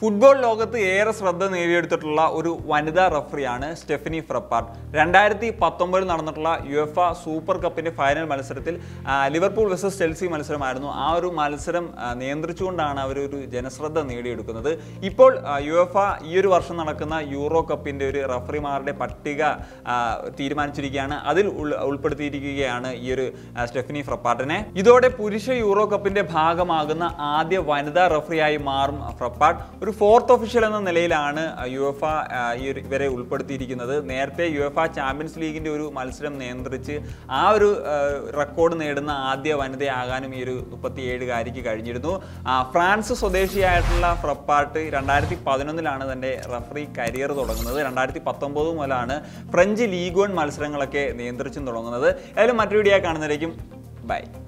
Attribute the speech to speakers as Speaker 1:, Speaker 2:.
Speaker 1: football ലോകത്ത് ഏറെ ശ്രദ്ധ നേടിയെടുത്തിട്ടുള്ള ഒരു വനിതാ റഫറിയാണ് സ്റ്റെഫനി ഫ്രപ്പാർട്ട് രണ്ടായിരത്തി പത്തൊമ്പതിൽ നടന്നിട്ടുള്ള യു എഫ സൂപ്പർ കപ്പിന്റെ ഫൈനൽ മത്സരത്തിൽ ആ, ലിവർപൂൾ വെസസ് ചെൽസി മത്സരമായിരുന്നു ആ ഒരു മത്സരം ആ, നിയന്ത്രിച്ചുകൊണ്ടാണ് അവർ ഒരു ജനശ്രദ്ധ നേടിയെടുക്കുന്നത് ഇപ്പോൾ ആ, യു എഫ ഈ ഒരു വർഷം നടക്കുന്ന യൂറോ കപ്പിന്റെ ഒരു റഫറിമാരുടെ പട്ടിക ആ, തീരുമാനിച്ചിരിക്കുകയാണ് അതിൽ ഉൾ- ഉൾപ്പെടുത്തിയിരിക്കുകയാണ് ഈ ഒരു ആ, സ്റ്റെഫനി ഫ്രപ്പാർട്ടിനെ ഇതോടെ പുരുഷ യൂറോ കപ്പിന്റെ ഭാഗമാകുന്ന ആദ്യ വനിതാ റഫറിയായി മാറും ഫ്രപ്പാർട്ട് ഒരു ഫോർത്ത് ഒഫീഷ്യൽ എന്ന നിലയിലാണ് യു എഫ ഈ ഒരു ഇവരെ ഉൾപ്പെടുത്തിയിരിക്കുന്നത് നേരത്തെ യു എഫ ചാമ്പ്യൻസ് ലീഗിന്റെ ഒരു മത്സരം നിയന്ത്രിച്ച് ആ ഒരു ആ, റെക്കോർഡ് നേടുന്ന ആദ്യ വനിതയാകാനും ഈ ഒരു മുപ്പത്തിയേഴുകാരിക്ക് കഴിഞ്ഞിരുന്നു ആ, ഫ്രാൻസ് സ്വദേശിയായിട്ടുള്ള ഫ്രപ്പാർട്ട് രണ്ടായിരത്തി പതിനൊന്നിലാണ് തൻ്റെ റഫറി കരിയർ തുടങ്ങുന്നത് രണ്ടായിരത്തി പത്തൊമ്പത് മുതലാണ് ഫ്രഞ്ച് ലീഗ് വൺ മത്സരങ്ങളൊക്കെ നിയന്ത്രിച്ചും തുടങ്ങുന്നത് ഏതായാലും മറ്റൊരു വീഡിയോ കാണുന്നതായിരിക്കും ബൈ